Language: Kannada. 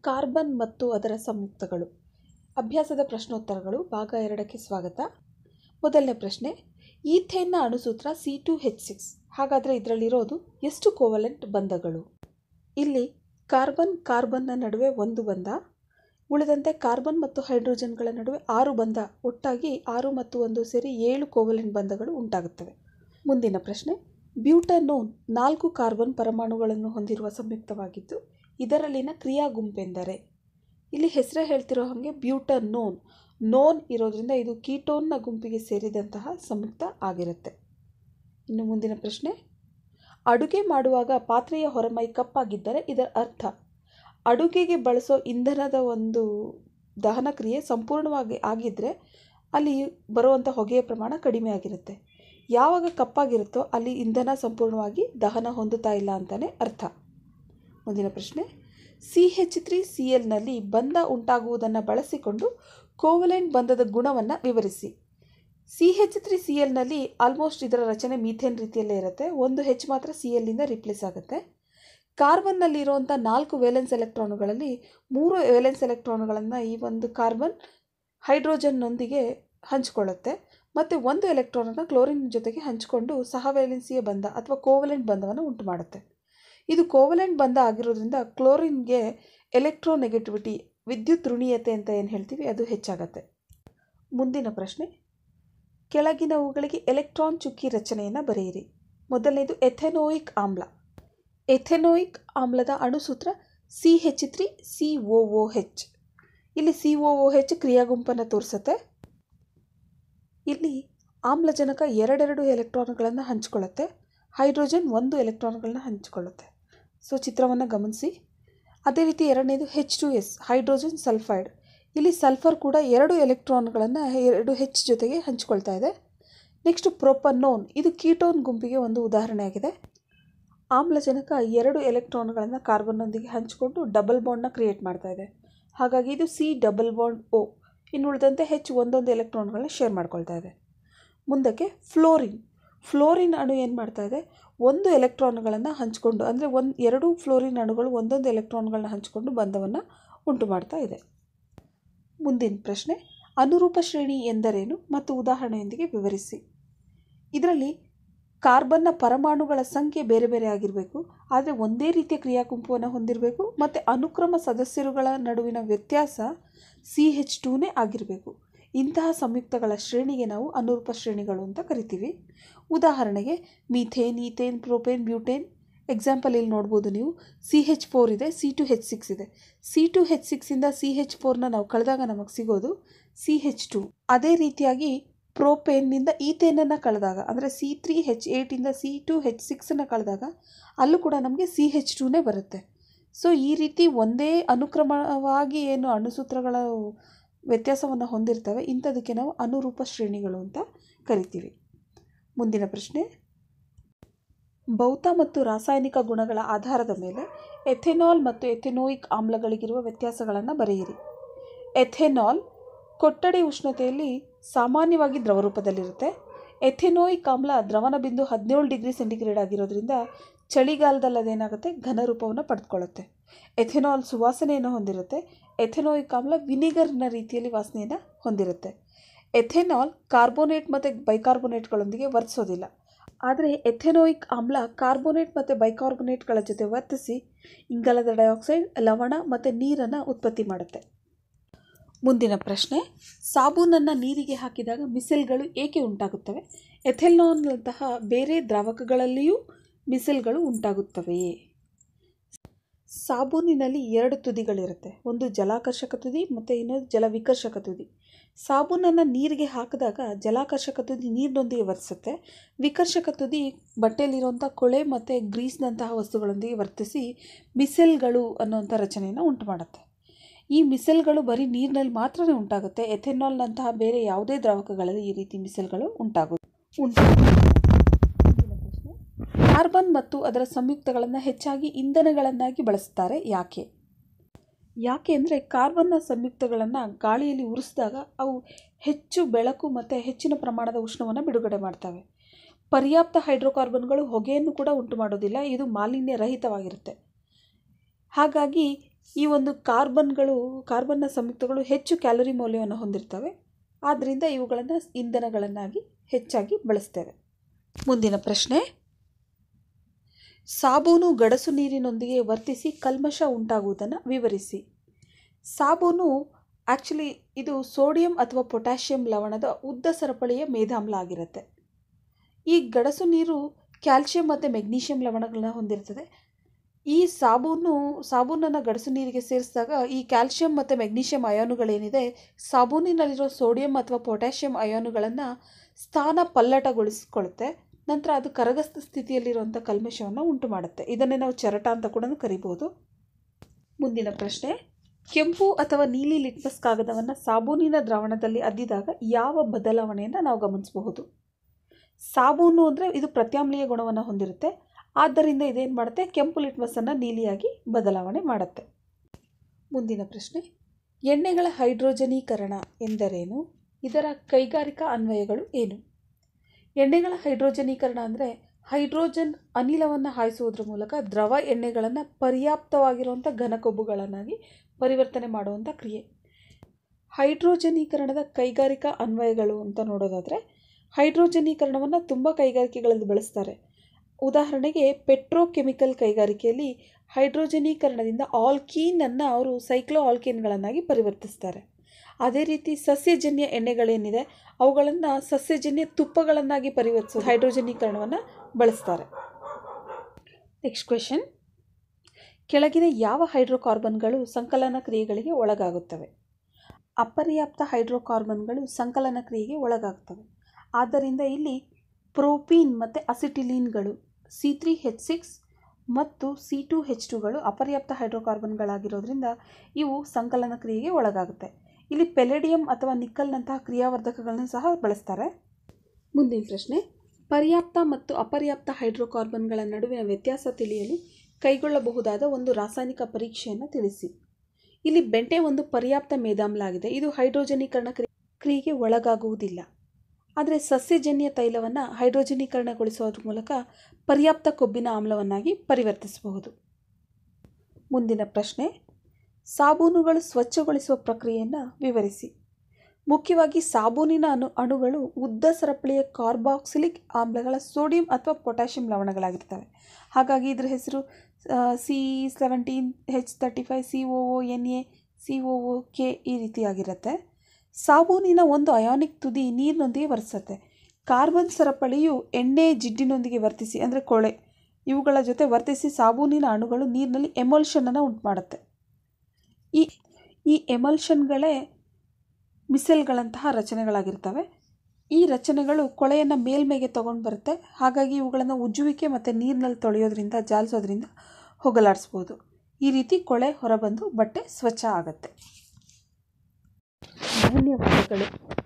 ಕಾರ್ಬನ್ ಮತ್ತು ಅದರ ಸಂಯುಕ್ತಗಳು ಅಭ್ಯಾಸದ ಪ್ರಶ್ನೋತ್ತರಗಳು ಭಾಗ ಎರಡಕ್ಕೆ ಸ್ವಾಗತ ಮೊದಲನೇ ಪ್ರಶ್ನೆ ಈಥೇನ್ನ ಅಣುಸೂತ್ರ ಸಿ ಟು ಹೆಚ್ ಸಿಕ್ಸ್ ಹಾಗಾದರೆ ಇದರಲ್ಲಿರೋದು ಎಷ್ಟು ಕೋವಲೆಂಟ್ ಬಂಧಗಳು ಇಲ್ಲಿ ಕಾರ್ಬನ್ ಕಾರ್ಬನ್ನ ನಡುವೆ ಒಂದು ಬಂಧ ಉಳಿದಂತೆ ಕಾರ್ಬನ್ ಮತ್ತು ಹೈಡ್ರೋಜನ್ಗಳ ನಡುವೆ ಆರು ಬಂಧ ಒಟ್ಟಾಗಿ ಆರು ಮತ್ತು ಒಂದು ಸೇರಿ ಏಳು ಕೋವಲೆಂಟ್ ಬಂಧಗಳು ಉಂಟಾಗುತ್ತವೆ ಮುಂದಿನ ಪ್ರಶ್ನೆ ಬ್ಯೂಟನೋನ್ ನಾಲ್ಕು ಕಾರ್ಬನ್ ಪರಮಾಣುಗಳನ್ನು ಹೊಂದಿರುವ ಸಂಯುಕ್ತವಾಗಿದ್ದು ಇದರಲ್ಲಿನ ಕ್ರಿಯಾ ಗುಂಪೆಂದರೆ ಇಲ್ಲಿ ಹೆಸರೇ ಹೇಳ್ತಿರೋ ಹಾಗೆ ಬ್ಯೂಟನೋನ್ ನೋನ್ ಇರೋದ್ರಿಂದ ಇದು ಕೀಟೋನ್ನ ಗುಂಪಿಗೆ ಸೇರಿದಂತಹ ಸಂಯುಕ್ತ ಆಗಿರುತ್ತೆ ಇನ್ನು ಮುಂದಿನ ಪ್ರಶ್ನೆ ಅಡುಗೆ ಮಾಡುವಾಗ ಪಾತ್ರೆಯ ಹೊರಮೈ ಕಪ್ಪಾಗಿದ್ದರೆ ಇದರ ಅರ್ಥ ಅಡುಗೆಗೆ ಬಳಸೋ ಇಂಧನದ ಒಂದು ದಹನ ಕ್ರಿಯೆ ಸಂಪೂರ್ಣವಾಗಿ ಆಗಿದ್ದರೆ ಅಲ್ಲಿ ಬರುವಂಥ ಹೊಗೆಯ ಪ್ರಮಾಣ ಕಡಿಮೆ ಆಗಿರುತ್ತೆ ಯಾವಾಗ ಕಪ್ಪಾಗಿರುತ್ತೋ ಅಲ್ಲಿ ಇಂಧನ ಸಂಪೂರ್ಣವಾಗಿ ದಹನ ಹೊಂದುತ್ತಾ ಇಲ್ಲ ಅಂತಲೇ ಅರ್ಥ ಮುಂದಿನ ಪ್ರಶ್ನೆ ಸಿ ಹೆಚ್ ತ್ರೀ ಸಿ ಎಲ್ನಲ್ಲಿ ಬಂಧ ಉಂಟಾಗುವುದನ್ನು ಬಳಸಿಕೊಂಡು ಕೋವಲೆಂಟ್ ಬಂಧದ ಗುಣವನ್ನು ವಿವರಿಸಿ ಸಿ ಹೆಚ್ ತ್ರೀ ಸಿ ಎಲ್ನಲ್ಲಿ ಆಲ್ಮೋಸ್ಟ್ ಇದರ ರಚನೆ ಮೀಥೇನ್ ರೀತಿಯಲ್ಲೇ ಇರುತ್ತೆ ಒಂದು ಹೆಚ್ ಮಾತ್ರ ಸಿ ಎಲ್ಲಿಂದ ರಿಪ್ಲೇಸ್ ಆಗುತ್ತೆ ಕಾರ್ಬನ್ನಲ್ಲಿರುವಂಥ ನಾಲ್ಕು ವೇಲೆನ್ಸ್ ಎಲೆಕ್ಟ್ರಾನುಗಳಲ್ಲಿ ಮೂರು ವೇಲೆನ್ಸ್ ಎಲೆಕ್ಟ್ರಾನುಗಳನ್ನು ಈ ಒಂದು ಕಾರ್ಬನ್ ಹೈಡ್ರೋಜನ್ನೊಂದಿಗೆ ಹಂಚಿಕೊಳ್ಳುತ್ತೆ ಮತ್ತು ಒಂದು ಎಲೆಕ್ಟ್ರಾನನ್ನು ಕ್ಲೋರಿನ್ ಜೊತೆಗೆ ಹಂಚಿಕೊಂಡು ಸಹವೇಲೆನ್ಸಿಯ ಬಂಧ ಅಥವಾ ಕೋವಲೆಂಟ್ ಬಂಧವನ್ನು ಉಂಟು ಮಾಡುತ್ತೆ ಇದು ಕೋವಲೆಂಟ್ ಬಂಧ ಆಗಿರೋದ್ರಿಂದ ಕ್ಲೋರಿನ್ಗೆ ಎಲೆಕ್ಟ್ರೋನೆಗೆಟಿವಿಟಿ ವಿದ್ಯುತ್ ಋಣೀಯತೆ ಅಂತ ಏನು ಹೇಳ್ತೀವಿ ಅದು ಹೆಚ್ಚಾಗತ್ತೆ ಮುಂದಿನ ಪ್ರಶ್ನೆ ಕೆಳಗಿನವುಗಳಿಗೆ ಎಲೆಕ್ಟ್ರಾನ್ ಚುಕ್ಕಿ ರಚನೆಯನ್ನು ಬರೆಯಿರಿ ಮೊದಲನೇದು ಎಥೆನೋಯಿಕ್ ಆಮ್ಲ ಎಥೆನೋಯಿಕ್ ಆಮ್ಲದ ಅಣುಸೂತ್ರ C H three C O O H ಇಲ್ಲಿ ಸಿ ಒ ಒ ಹೆಚ್ ಕ್ರಿಯಾಗುಂಪನ್ನು ತೋರಿಸುತ್ತೆ ಇಲ್ಲಿ ಆಮ್ಲಜನಕ ಎರಡೆರಡು ಎಲೆಕ್ಟ್ರಾನ್ಗಳನ್ನು ಹಂಚಿಕೊಳ್ಳುತ್ತೆ ಹೈಡ್ರೋಜನ್ ಒಂದು ಎಲೆಕ್ಟ್ರಾನ್ಗಳನ್ನ ಹಂಚಿಕೊಳ್ಳುತ್ತೆ ಸೊ ಚಿತ್ರವನ್ನು ಗಮನಿಸಿ ಅದೇ ರೀತಿ ಎರಡನೇದು H two S hydrogen sulphide ಇಲ್ಲಿ ಸಲ್ಫರ್ ಕೂಡ ಎರಡು ಎಲೆಕ್ಟ್ರಾನ್ಗಳನ್ನು ಎರಡು ಹೆಚ್ ಜೊತೆಗೆ ಹಂಚಿಕೊಳ್ತಾ ಇದೆ ನೆಕ್ಸ್ಟ್ ಪ್ರೊಪನೋನ್ ಇದು ಕೀಟೋನ್ ಗುಂಪಿಗೆ ಒಂದು ಉದಾಹರಣೆಯಾಗಿದೆ ಆಮ್ಲಜನಕ ಎರಡು ಎಲೆಕ್ಟ್ರಾನ್ಗಳನ್ನು ಕಾರ್ಬನ್ನೊಂದಿಗೆ ಹಂಚಿಕೊಂಡು ಡಬಲ್ ಬಾಂಡ್ನ ಕ್ರಿಯೇಟ್ ಮಾಡ್ತಾ ಇದೆ ಹಾಗಾಗಿ ಇದು ಸಿ ಡಬಲ್ ಬಾಂಡ್ ಓ ಇನ್ನು ಉಳಿದಂತೆ ಹೆಚ್ಚು ಒಂದೊಂದು ಎಲೆಕ್ಟ್ರಾನ್ಗಳನ್ನ ಶೇರ್ ಮಾಡ್ಕೊಳ್ತಾ ಇದೆ ಮುಂದಕ್ಕೆ ಫ್ಲೋರಿನ್ ಫ್ಲೋರಿನ್ ಅಣು ಏನು ಮಾಡ್ತಾ ಇದೆ ಒಂದು ಎಲೆಕ್ಟ್ರಾನ್ಗಳನ್ನು ಹಂಚಿಕೊಂಡು ಅಂದರೆ ಒಂದು ಎರಡು ಫ್ಲೋರಿನ್ ಅಣುಗಳು ಒಂದೊಂದು ಎಲೆಕ್ಟ್ರಾನ್ಗಳನ್ನ ಹಂಚಿಕೊಂಡು ಬಂಧವನ್ನು ಉಂಟು ಮಾಡ್ತಾ ಇದೆ ಮುಂದಿನ ಪ್ರಶ್ನೆ ಅನುರೂಪ ಶ್ರೇಣಿ ಎಂದರೇನು ಮತ್ತು ಉದಾಹರಣೆಯೊಂದಿಗೆ ವಿವರಿಸಿ ಇದರಲ್ಲಿ ಕಾರ್ಬನ್ನ ಪರಮಾಣುಗಳ ಸಂಖ್ಯೆ ಬೇರೆ ಬೇರೆ ಆಗಿರಬೇಕು ಆದರೆ ಒಂದೇ ರೀತಿಯ ಕ್ರಿಯಾಗುಂಪವನ್ನು ಹೊಂದಿರಬೇಕು ಮತ್ತು ಅನುಕ್ರಮ ಸದಸ್ಯರುಗಳ ನಡುವಿನ ವ್ಯತ್ಯಾಸ ಸಿ ಹೆಚ್ ಟೂನೇ ಆಗಿರಬೇಕು ಇಂತಹ ಸಂಯುಕ್ತಗಳ ಶ್ರೇಣಿಗೆ ನಾವು ಅನುರೂಪ ಶ್ರೇಣಿಗಳು ಅಂತ ಕರಿತೀವಿ ಉದಾಹರಣೆಗೆ methane ethane propane butane example ಇಲ್ಲಿ ನೋಡ್ಬೋದು ನೀವು ಸಿ ಹೆಚ್ ಫೋರ್ ಇದೆ ಸಿ ಟು ಹೆಚ್ ಸಿಕ್ಸ್ ಇದೆ ಸಿ ಟು ಹೆಚ್ ಸಿಕ್ಸಿಂದ ಸಿ ಹೆಚ್ ಫೋರ್ನ ನಾವು ಕಳೆದಾಗ ನಮಗೆ ಸಿಗೋದು ಸಿ ಹೆಚ್ ಟು ಅದೇ ರೀತಿಯಾಗಿ ಪ್ರೋಪೇನ್ನಿಂದ ಈಥೇನನ್ನು ಕಳೆದಾಗ ಅಂದರೆ ಸಿ ತ್ರೀ ಹೆಚ್ ಏಯ್ಟಿಂದ ಸಿ ಟು ಹೆಚ್ ಸಿಕ್ಸನ್ನು ಕಳೆದಾಗ ಅಲ್ಲೂ ಕೂಡ ನಮಗೆ ಸಿ ಹೆಚ್ ಟೂನೇ ಬರುತ್ತೆ ಸೊ ಈ ರೀತಿ ಒಂದೇ ಅನುಕ್ರಮವಾಗಿ ಏನು ಅಣುಸೂತ್ರಗಳ ವ್ಯತ್ಯಾಸವನ್ನು ಹೊಂದಿರ್ತವೆ ಇಂಥದಕ್ಕೆ ನಾವು ಅನುರೂಪ ಶ್ರೇಣಿಗಳು ಅಂತ ಕರಿತೀವಿ ಮುಂದಿನ ಪ್ರಶ್ನೆ ಭೌತ ಮತ್ತು ರಾಸಾಯನಿಕ ಗುಣಗಳ ಆಧಾರದ ಮೇಲೆ ಎಥೆನಾಲ್ ಮತ್ತು ಎಥೆನೋಯಿಕ್ ಆಮ್ಲಗಳಿಗಿರುವ ವ್ಯತ್ಯಾಸಗಳನ್ನು ಬರೆಯಿರಿ ಎಥೆನಾಲ್ ಕೊಠಡಿ ಉಷ್ಣತೆಯಲ್ಲಿ ಸಾಮಾನ್ಯವಾಗಿ ದ್ರವ ರೂಪದಲ್ಲಿರುತ್ತೆ ಎಥೆನೋಯಿಕ್ ಆಮ್ಲ ದ್ರವನ ಬಿಂದು ಹದಿನೇಳು ಡಿಗ್ರಿ ಸೆಂಟಿಗ್ರೇಡ್ ಆಗಿರೋದ್ರಿಂದ ಚಳಿಗಾಲದಲ್ಲಿ ಅದೇನಾಗುತ್ತೆ ಘನ ರೂಪವನ್ನು ಪಡೆದುಕೊಳ್ಳುತ್ತೆ ಎಥೆನಾಲ್ ಸುವಾಸನೆಯನ್ನು ಹೊಂದಿರುತ್ತೆ ಎಥೆನೋಯಿಕ್ ಆಮ್ಲ ವಿನಿಗರ್ನ ರೀತಿಯಲ್ಲಿ ವಾಸನೆಯನ್ನು ಹೊಂದಿರುತ್ತೆ ಎಥೆನಾಲ್ ಕಾರ್ಬೋನೇಟ್ ಮತ್ತು ಬೈಕಾರ್ಬೋನೇಟ್ಗಳೊಂದಿಗೆ ವರ್ತಿಸೋದಿಲ್ಲ ಆದರೆ ಎಥೆನೋಯಿಕ್ ಆಮ್ಲ ಕಾರ್ಬೋನೇಟ್ ಮತ್ತು ಬೈಕಾರ್ಬೋನೇಟ್ಗಳ ಜೊತೆ ವರ್ತಿಸಿ ಇಂಗಾಲದ ಡೈಆಕ್ಸೈಡ್ ಲವಣ ಮತ್ತು ನೀರನ್ನು ಉತ್ಪತ್ತಿ ಮಾಡುತ್ತೆ ಮುಂದಿನ ಪ್ರಶ್ನೆ ಸಾಬೂನನ್ನು ನೀರಿಗೆ ಹಾಕಿದಾಗ ಮಿಸೆಲ್ಗಳು ಏಕೆ ಉಂಟಾಗುತ್ತವೆ ಎಥೆನಾಲ್ನಂತಹ ಬೇರೆ ದ್ರಾವಕಗಳಲ್ಲಿಯೂ ಮಿಸೆಲ್ಗಳು ಉಂಟಾಗುತ್ತವೆಯೇ ಸಾಬೂನಿನಲ್ಲಿ ಎರಡು ತುದಿಗಳಿರುತ್ತೆ ಒಂದು ಜಲಾಕರ್ಷಕ ತುದಿ ಮತ್ತು ಇನ್ನೊಂದು ಜಲವಿಕರ್ಷಕ ತುದಿ ಸಾಬೂನನ್ನು ನೀರಿಗೆ ಹಾಕಿದಾಗ ಜಲಾಕರ್ಷಕ ತುದಿ ನೀರಿನೊಂದಿಗೆ ವರ್ತಿಸುತ್ತೆ ವಿಕರ್ಷಕ ತುದಿ ಬಟ್ಟೆಯಲ್ಲಿರುವಂಥ ಕೊಳೆ ಮತ್ತು ಗ್ರೀಸ್ನಂತಹ ವಸ್ತುಗಳೊಂದಿಗೆ ವರ್ತಿಸಿ ಮಿಸೆಲ್ಗಳು ಅನ್ನುವಂಥ ರಚನೆಯನ್ನು ಉಂಟು ಮಾಡುತ್ತೆ ಈ ಮಿಸೆಲ್ಗಳು ಬರೀ ನೀರಿನಲ್ಲಿ ಮಾತ್ರನೇ ಉಂಟಾಗುತ್ತೆ ಎಥೆನಾಲ್ನಂತಹ ಬೇರೆ ಯಾವುದೇ ದ್ರಾವಕಗಳಲ್ಲಿ ಈ ರೀತಿ ಮಿಸೆಲ್ಗಳು ಉಂಟಾಗು ಉಂಟಾಗುತ್ತೆ ಕಾರ್ಬನ್ ಮತ್ತು ಅದರ ಸಂಯುಕ್ತಗಳನ್ನು ಹೆಚ್ಚಾಗಿ ಇಂಧನಗಳನ್ನಾಗಿ ಬಳಸುತ್ತಾರೆ ಯಾಕೆ ಯಾಕೆ ಅಂದರೆ ಕಾರ್ಬನ್ನ ಸಂಯುಕ್ತಗಳನ್ನು ಗಾಳಿಯಲ್ಲಿ ಉರಿಸಿದಾಗ ಅವು ಹೆಚ್ಚು ಬೆಳಕು ಮತ್ತು ಹೆಚ್ಚಿನ ಪ್ರಮಾಣದ ಉಷ್ಣವನ್ನು ಬಿಡುಗಡೆ ಮಾಡ್ತವೆ ಪರ್ಯಾಪ್ತ ಹೈಡ್ರೋಕಾರ್ಬನ್ಗಳು ಹೊಗೆಯನ್ನು ಕೂಡ ಉಂಟು ಮಾಡೋದಿಲ್ಲ ಇದು ಮಾಲಿನ್ಯ ರಹಿತವಾಗಿರುತ್ತೆ ಹಾಗಾಗಿ ಈ ಒಂದು ಕಾರ್ಬನ್ಗಳು ಕಾರ್ಬನ್ನ ಸಂಯುಕ್ತಗಳು ಹೆಚ್ಚು ಕ್ಯಾಲೋರಿ ಮೌಲ್ಯವನ್ನು ಹೊಂದಿರ್ತವೆ ಆದ್ದರಿಂದ ಇವುಗಳನ್ನು ಇಂಧನಗಳನ್ನಾಗಿ ಹೆಚ್ಚಾಗಿ ಬಳಸ್ತೇವೆ ಮುಂದಿನ ಪ್ರಶ್ನೆ ಸಾಬೂನು ಗಡಸು ನೀರಿನೊಂದಿಗೆ ವರ್ತಿಸಿ ಕಲ್ಮಶ ಉಂಟಾಗುವುದನ್ನು ವಿವರಿಸಿ ಸಾಬೂನು ಆ್ಯಕ್ಚುಲಿ ಇದು ಸೋಡಿಯಂ ಅಥವಾ ಪೊಟ್ಯಾಷಿಯಂ ಲವಣದ ಉದ್ದ ಸರಪಳಿಯ ಮೇಧಾಮ್ಲ ಆಗಿರುತ್ತೆ ಈ ಗಡಸು ನೀರು ಕ್ಯಾಲ್ಶಿಯಂ ಮತ್ತು ಮೆಗ್ನೀಷಿಯಂ ಲವಣಗಳನ್ನ ಹೊಂದಿರ್ತದೆ ಈ ಸಾಬೂನು ಸಾಬೂನನ್ನು ಗಡಸು ನೀರಿಗೆ ಸೇರಿಸಿದಾಗ ಈ ಕ್ಯಾಲ್ಶಿಯಂ ಮತ್ತು ಮೆಗ್ನೀಷಿಯಂ ಅಯಾನುಗಳೇನಿದೆ ಸಾಬೂನಿನಲ್ಲಿರೋ ಸೋಡಿಯಂ ಅಥವಾ ಪೊಟ್ಯಾಷಿಯಂ ಅಯಾನುಗಳನ್ನು ಸ್ಥಾನ ಪಲ್ಲಟಗೊಳಿಸ್ಕೊಳ್ಳುತ್ತೆ ನಂತರ ಅದು ಕರಗಸ್ತ ಸ್ಥಿತಿಯಲ್ಲಿರುವಂಥ ಕಲ್ಮಶವನ್ನು ಉಂಟು ಮಾಡುತ್ತೆ ಇದನ್ನೇ ನಾವು ಚರಟ ಅಂತ ಕೂಡ ಕರಿಬೋದು ಮುಂದಿನ ಪ್ರಶ್ನೆ ಕೆಂಪು ಅಥವಾ ನೀಲಿ ಲಿಟ್ಮಸ್ ಕಾಗದವನ್ನು ಸಾಬೂನಿನ ದ್ರಾವಣದಲ್ಲಿ ಅದ್ದಿದಾಗ ಯಾವ ಬದಲಾವಣೆಯನ್ನು ನಾವು ಗಮನಿಸಬಹುದು ಸಾಬೂನು ಅಂದರೆ ಇದು ಪ್ರತ್ಯಾಮ್ಲೀಯ ಗುಣವನ್ನು ಹೊಂದಿರುತ್ತೆ ಆದ್ದರಿಂದ ಇದೇನು ಮಾಡುತ್ತೆ ಕೆಂಪು ಲಿಟ್ಮಸನ್ನು ನೀಲಿಯಾಗಿ ಬದಲಾವಣೆ ಮಾಡುತ್ತೆ ಮುಂದಿನ ಪ್ರಶ್ನೆ ಎಣ್ಣೆಗಳ ಹೈಡ್ರೋಜನೀಕರಣ ಎಂದರೇನು ಇದರ ಕೈಗಾರಿಕಾ ಅನ್ವಯಗಳು ಏನು ಎಣ್ಣೆಗಳ ಹೈಡ್ರೋಜನೀಕರಣ ಅಂದರೆ ಹೈಡ್ರೋಜನ್ ಅನಿಲವನ್ನು ಹಾಯಿಸುವುದರ ಮೂಲಕ ದ್ರವ ಎಣ್ಣೆಗಳನ್ನು ಪರ್ಯಾಪ್ತವಾಗಿರುವಂಥ ಘನಕೊಬ್ಬುಗಳನ್ನಾಗಿ ಪರಿವರ್ತನೆ ಮಾಡುವಂಥ ಕ್ರಿಯೆ ಹೈಡ್ರೋಜನೀಕರಣದ ಕೈಗಾರಿಕಾ ಅನ್ವಯಗಳು ಅಂತ ನೋಡೋದಾದರೆ ಹೈಡ್ರೋಜನೀಕರಣವನ್ನು ತುಂಬ ಕೈಗಾರಿಕೆಗಳಲ್ಲಿ ಬಳಸ್ತಾರೆ ಉದಾಹರಣೆಗೆ ಪೆಟ್ರೋಕೆಮಿಕಲ್ ಕೈಗಾರಿಕೆಯಲ್ಲಿ ಹೈಡ್ರೋಜನೀಕರಣದಿಂದ ಆಲ್ಕೀನನ್ನು ಅವರು ಸೈಕ್ಲೋ ಆಲ್ಕೀನ್ಗಳನ್ನಾಗಿ ಪರಿವರ್ತಿಸ್ತಾರೆ ಅದೇ ರೀತಿ ಸಸ್ಯಜನ್ಯ ಎಣ್ಣೆಗಳೇನಿದೆ ಅವುಗಳನ್ನು ಸಸ್ಯಜನ್ಯ ತುಪ್ಪಗಳನ್ನಾಗಿ ಪರಿವರ್ತಿಸೋ ಹೈಡ್ರೋಜನೀಕರಣವನ್ನು ಬಳಸ್ತಾರೆ ನೆಕ್ಸ್ಟ್ ಕ್ವೆಶನ್ ಕೆಳಗಿನ ಯಾವ ಹೈಡ್ರೋಕಾರ್ಬನ್ಗಳು ಸಂಕಲನ ಕ್ರಿಯೆಗಳಿಗೆ ಒಳಗಾಗುತ್ತವೆ ಅಪರ್ಯಾಪ್ತ ಹೈಡ್ರೋಕಾರ್ಬನ್ಗಳು ಸಂಕಲನ ಕ್ರಿಯೆಗೆ ಒಳಗಾಗ್ತವೆ ಆದ್ದರಿಂದ ಇಲ್ಲಿ ಪ್ರೋಪೀನ್ ಮತ್ತು ಅಸಿಟಿಲೀನ್ಗಳು ಸಿ ತ್ರೀ ಹೆಚ್ ಸಿಕ್ಸ್ ಮತ್ತು ಸಿ ಟು ಹೆಚ್ ಟುಗಳು ಅಪರ್ಯಾಪ್ತ ಹೈಡ್ರೋಕಾರ್ಬನ್ಗಳಾಗಿರೋದ್ರಿಂದ ಇವು ಸಂಕಲನ ಕ್ರಿಯೆಗೆ ಒಳಗಾಗುತ್ತೆ ಇಲ್ಲಿ ಪೆಲೆಡಿಯಂ ಅಥವಾ ನಿಕ್ಕಲ್ನಂತಹ ಕ್ರಿಯಾವರ್ಧಕಗಳನ್ನ ಸಹ ಬಳಸ್ತಾರೆ ಮುಂದಿನ ಪ್ರಶ್ನೆ ಪರ್ಯಾಪ್ತ ಮತ್ತು ಅಪರ್ಯಾಪ್ತ ಹೈಡ್ರೋಕಾರ್ಬನ್ಗಳ ನಡುವಿನ ವ್ಯತ್ಯಾಸ ತಿಳಿಯಲು ಕೈಗೊಳ್ಳಬಹುದಾದ ಒಂದು ರಾಸಾಯನಿಕ ಪರೀಕ್ಷೆಯನ್ನು ತಿಳಿಸಿ ಇಲ್ಲಿ ಬೆಂಟೆ ಒಂದು ಪರ್ಯಾಪ್ತ ಮೇದಾಮ್ಲ ಆಗಿದೆ ಇದು ಹೈಡ್ರೋಜನೀಕರಣ ಕ್ರಿಯೆಗೆ ಒಳಗಾಗುವುದಿಲ್ಲ ಆದರೆ ಸಸ್ಯಜನ್ಯ ತೈಲವನ್ನು ಹೈಡ್ರೋಜನೀಕರಣಗೊಳಿಸೋದ್ರ ಮೂಲಕ ಪರ್ಯಾಪ್ತ ಕೊಬ್ಬಿನ ಆಮ್ಲವನ್ನಾಗಿ ಪರಿವರ್ತಿಸಬಹುದು ಮುಂದಿನ ಪ್ರಶ್ನೆ ಸಾಬೂನುಗಳು ಸ್ವಚ್ಛಗೊಳಿಸುವ ಪ್ರಕ್ರಿಯೆಯನ್ನು ವಿವರಿಸಿ ಮುಖ್ಯವಾಗಿ ಸಾಬೂನಿನ ಅಣು ಅಣುಗಳು ಉದ್ದ ಸರಪಳಿಯ ಕಾರ್ಬಾಕ್ಸಿಲಿಕ್ ಆಮ್ಲಗಳ ಸೋಡಿಯಂ ಅಥವಾ ಪೊಟ್ಯಾಷಿಯಂ ಲವಣಗಳಾಗಿರ್ತವೆ ಹಾಗಾಗಿ ಇದರ ಹೆಸರು C seventeen H thirty five C O O N A C O O K ಈ ರೀತಿಯಾಗಿರುತ್ತೆ ಸಾಬೂನಿನ ಒಂದು ಅಯಾನಿಕ್ ತುದಿ ನೀರಿನೊಂದಿಗೆ ವರ್ತಿಸುತ್ತೆ ಕಾರ್ಬನ್ ಸರಪಳಿಯು ಎಣ್ಣೆ ಜಿಡ್ಡಿನೊಂದಿಗೆ ವರ್ತಿಸಿ ಅಂದರೆ ಕೊಳೆ ಇವುಗಳ ಜೊತೆ ವರ್ತಿಸಿ ಸಾಬೂನಿನ ಅಣುಗಳು ನೀರಿನಲ್ಲಿ ಎಮಲ್ಷನನ್ನು ಉಂಟು ಮಾಡುತ್ತೆ ಈ ಈ ಎಮಲ್ಷನ್ಗಳೇ ಮಿಸೆಲ್ಗಳಂತಹ ರಚನೆಗಳಾಗಿರ್ತವೆ ಈ ರಚನೆಗಳು ಕೊಳೆಯನ್ನು ಮೇಲ್ಮೈಗೆ ತೊಗೊಂಡು ಬರುತ್ತೆ ಹಾಗಾಗಿ ಇವುಗಳನ್ನು ಉಜ್ಜುವಿಕೆ ಮತ್ತು ನೀರಿನಲ್ಲಿ ತೊಳೆಯೋದ್ರಿಂದ ಜಾಲಿಸೋದ್ರಿಂದ ಹೋಗಲಾಡಿಸ್ಬೋದು ಈ ರೀತಿ ಕೊಳೆ ಹೊರಬಂದು ಬಟ್ಟೆ ಸ್ವಚ್ಛ ಆಗುತ್ತೆ ಧನ್ಯವಾದಗಳು